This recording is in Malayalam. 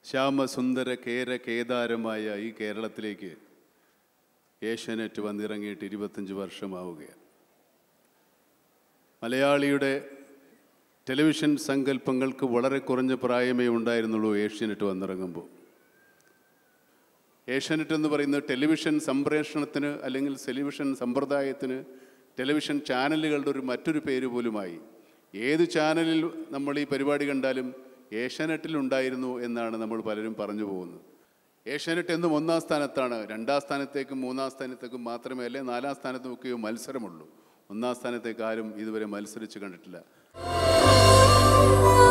ശ്യാമസുന്ദര കേര കേദാരമായ ഈ കേരളത്തിലേക്ക് ഏഷ്യാനെറ്റ് വന്നിറങ്ങിയിട്ട് ഇരുപത്തഞ്ച് വർഷമാവുകയാണ് മലയാളിയുടെ ടെലിവിഷൻ സങ്കല്പങ്ങൾക്ക് വളരെ കുറഞ്ഞ പ്രായമേ ഉണ്ടായിരുന്നുള്ളൂ ഏഷ്യാനെറ്റ് വന്നിറങ്ങുമ്പോൾ ഏഷ്യാനെറ്റ് എന്ന് പറയുന്നത് ടെലിവിഷൻ സംപ്രേഷണത്തിന് അല്ലെങ്കിൽ ടെലിവിഷൻ സമ്പ്രദായത്തിന് ടെലിവിഷൻ ചാനലുകളുടെ ഒരു മറ്റൊരു പേര് പോലുമായി ഏത് ചാനലിൽ നമ്മൾ ഈ പരിപാടി കണ്ടാലും ഏഷ്യാനെറ്റിൽ ഉണ്ടായിരുന്നു എന്നാണ് നമ്മൾ പലരും പറഞ്ഞു പോകുന്നത് ഏഷ്യാനെറ്റ് എന്നും ഒന്നാം സ്ഥാനത്താണ് രണ്ടാം സ്ഥാനത്തേക്കും മൂന്നാം സ്ഥാനത്തേക്കും മാത്രമേ അല്ലെ നാലാം സ്ഥാനത്തുമൊക്കെയോ മത്സരമുള്ളൂ ഒന്നാം സ്ഥാനത്തേക്ക് ആരും ഇതുവരെ മത്സരിച്ച് കണ്ടിട്ടില്ല